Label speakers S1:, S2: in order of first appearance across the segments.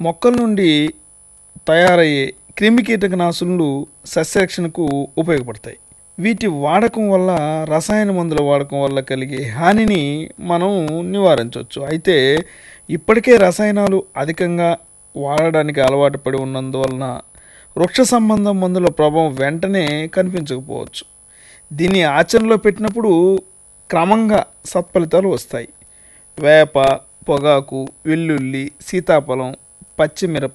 S1: మొక్కల నుండి తయారయ్యే క్రిమికీటకనాశులు సస్యరక్షణకు ఉపయోగపడతాయి వీటి వాడకం వల్ల రసాయన మందుల వాడకం వల్ల కలిగే హానిని మనం నివారించవచ్చు అయితే ఇప్పటికే రసాయనాలు అధికంగా వాడడానికి అలవాటు పడి ఉన్నందువలన వృక్ష సంబంధం మందుల ప్రభావం వెంటనే కనిపించకపోవచ్చు దీన్ని ఆచరణలో పెట్టినప్పుడు క్రమంగా సత్ఫలితాలు వస్తాయి వేప పొగాకు వెల్లుల్లి సీతాఫలం పచ్చిమిరప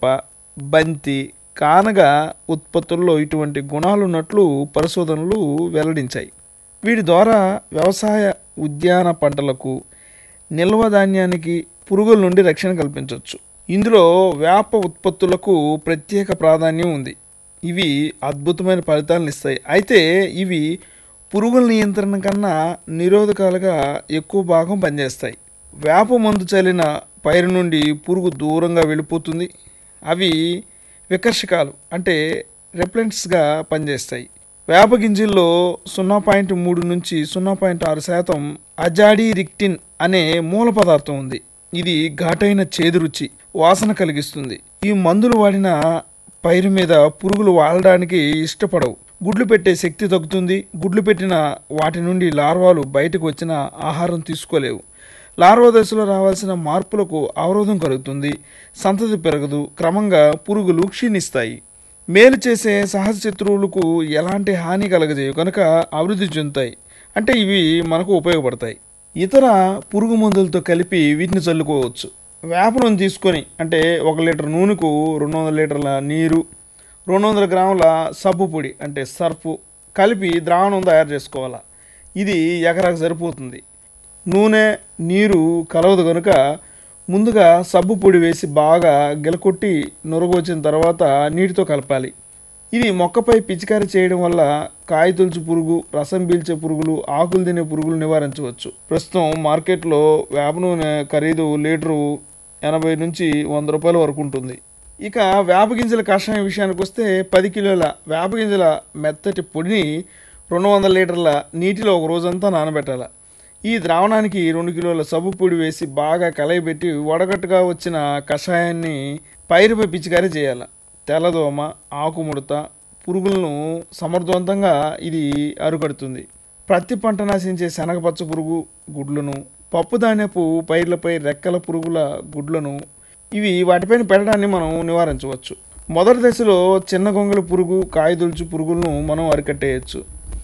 S1: బంతి కానగ ఉత్పత్తుల్లో ఇటువంటి గుణాలు ఉన్నట్లు పరిశోధనలు వెల్లడించాయి వీటి ద్వారా వ్యవసాయ ఉద్యాన పంటలకు నిల్వ ధాన్యానికి పురుగుల నుండి రక్షణ కల్పించవచ్చు ఇందులో వేప ఉత్పత్తులకు ప్రత్యేక ప్రాధాన్యం ఉంది ఇవి అద్భుతమైన ఫలితాలను ఇస్తాయి అయితే ఇవి పురుగుల నియంత్రణ కన్నా నిరోధకాలుగా ఎక్కువ భాగం పనిచేస్తాయి వేప మందు చల్లిన పైరు నుండి పురుగు దూరంగా వెళ్ళిపోతుంది అవి వికర్షకాలు అంటే రెప్లెంట్స్గా పనిచేస్తాయి వేప గింజల్లో సున్నా పాయింట్ మూడు నుంచి సున్నా పాయింట్ ఆరు శాతం అజాడీ రిక్టిన్ అనే మూల పదార్థం ఉంది ఇది ఘాటైన చేదు రుచి వాసన కలిగిస్తుంది ఈ మందులు వాడిన పైరు మీద పురుగులు వాడడానికి ఇష్టపడవు గుడ్లు పెట్టే శక్తి తగ్గుతుంది గుడ్లు పెట్టిన వాటి నుండి లార్వాలు బయటకు వచ్చిన ఆహారం తీసుకోలేవు లార్వా దశలో రావాల్సిన మార్పులకు అవరోధం కలుగుతుంది సంతతి పెరగదు క్రమంగా పురుగులు క్షీణిస్తాయి మేలు చేసే సహజ శత్రువులకు ఎలాంటి హాని కలగజేయవు కనుక అభివృద్ధి చెందుతాయి అంటే ఇవి మనకు ఉపయోగపడతాయి ఇతర పురుగు మందులతో కలిపి వీటిని చల్లుకోవచ్చు వేపనం తీసుకొని అంటే ఒక లీటర్ నూనెకు రెండు వందల లీటర్ల నీరు రెండు వందల గ్రాముల సబ్బు పొడి అంటే సర్ఫు కలిపి ద్రావణం తయారు చేసుకోవాలి ఇది ఎకరాకు సరిపోతుంది నూనె నీరు కలవదు కనుక ముందుగా సబ్బు పొడి వేసి బాగా గెలకొట్టి నురగొచ్చిన తర్వాత నీటితో కలపాలి ఇది మొక్కపై పిచికారీ చేయడం వల్ల కాయ తొలుచు పురుగు రసం పీల్చే పురుగులు ఆకులు తినే పురుగులు నివారించవచ్చు ప్రస్తుతం మార్కెట్లో వేప నూనె ఖరీదు లీటరు ఎనభై నుంచి వంద రూపాయల వరకు ఉంటుంది ఇక వేప గింజల కషాయం విషయానికి వస్తే పది కిలోల వేప గింజల మెత్తటి పొడిని రెండు వందల లీటర్ల నీటిలో ఒక రోజంతా నానబెట్టాలి ఈ ద్రావణానికి రెండు కిలోల సబ్బు పొడి వేసి బాగా కలయబెట్టి వడగట్టుగా వచ్చిన కషాయాన్ని పైరుపై పిచికారీ చేయాలి తెల్లదోమ ఆకుముడత పురుగులను సమర్థవంతంగా ఇది అరుకడుతుంది ప్రతి పంట నాశించే శనగపచ్చ పురుగు గుడ్లను పప్పు ధాన్యపు పైర్లపై రెక్కల పురుగుల గుడ్లను ఇవి వాటిపైన పెట్టడాన్ని మనం నివారించవచ్చు మొదటి దశలో చిన్న గొంగళి పురుగు కాయదొలుచు పురుగులను మనం అరికట్టేయచ్చు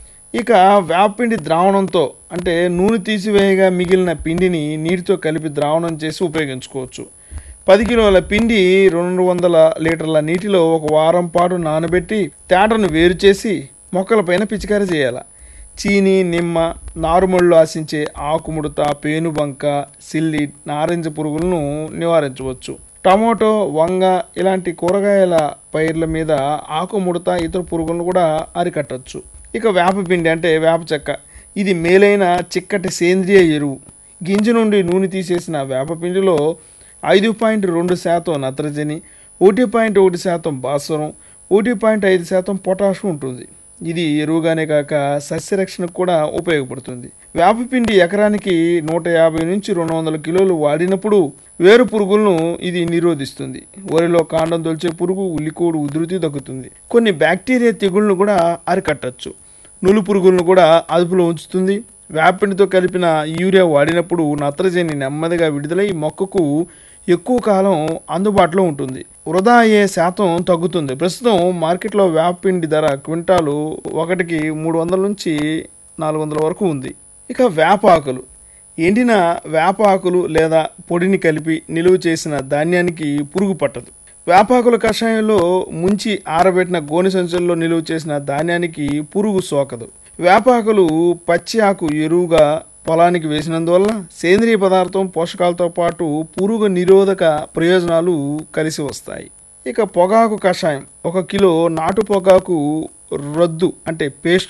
S1: ఇక వేపపిండి ద్రావణంతో అంటే నూనె తీసివేయగా మిగిలిన పిండిని నీటితో కలిపి ద్రావణం చేసి ఉపయోగించుకోవచ్చు పది కిలోల పిండి రెండు వందల లీటర్ల నీటిలో ఒక వారం పాటు నానబెట్టి తేటను వేరు చేసి మొక్కలపైన పిచికారీ చేయాలి చీని నిమ్మ నారుమళ్ళు ఆశించే ఆకుముడత పేనుబంక సిల్లి నారింజ పురుగులను నివారించవచ్చు టమాటో వంగ ఇలాంటి కూరగాయల పైర్ల మీద ఆకుముడత ఇతర పురుగులను కూడా అరికట్టవచ్చు ఇక వేపపిండి అంటే వేప చెక్క ఇది మేలైన చిక్కటి సేంద్రియ ఎరువు గింజ నుండి నూనె తీసేసిన వేపపిండిలో ఐదు పాయింట్ రెండు శాతం నత్రజని ఒకటి పాయింట్ ఒకటి శాతం భాస్వరం ఒకటి పాయింట్ ఐదు శాతం పొటాషు ఉంటుంది ఇది ఎరువుగానే కాక సస్యరక్షణకు కూడా ఉపయోగపడుతుంది వేపపిండి ఎకరానికి నూట యాభై నుంచి రెండు వందల కిలోలు వాడినప్పుడు వేరు పురుగులను ఇది నిరోధిస్తుంది వరిలో కాండం తొలిచే పురుగు ఉల్లికోడు ఉధృతి తగ్గుతుంది కొన్ని బ్యాక్టీరియా తెగుళ్ళను కూడా అరికట్టచ్చు నులు పురుగులను కూడా అదుపులో ఉంచుతుంది వేపపిండితో కలిపిన యూరియా వాడినప్పుడు నత్రజని నెమ్మదిగా విడుదలై మొక్కకు ఎక్కువ కాలం అందుబాటులో ఉంటుంది వృధా అయ్యే శాతం తగ్గుతుంది ప్రస్తుతం మార్కెట్లో వేపపిండి ధర క్వింటాలు ఒకటికి మూడు వందల నుంచి నాలుగు వందల వరకు ఉంది ఇక వేపాకులు ఎండిన వేపాకులు లేదా పొడిని కలిపి నిలువ చేసిన ధాన్యానికి పురుగు పట్టదు వేపాకుల కషాయంలో ముంచి ఆరబెట్టిన గోనె సంచుల్లో నిలువ చేసిన ధాన్యానికి పురుగు సోకదు వేపాకులు పచ్చి ఆకు ఎరువుగా పొలానికి వేసినందువల్ల సేంద్రియ పదార్థం పోషకాలతో పాటు పురుగు నిరోధక ప్రయోజనాలు కలిసి వస్తాయి ఇక పొగాకు కషాయం ఒక కిలో నాటు పొగాకు రద్దు అంటే పేస్ట్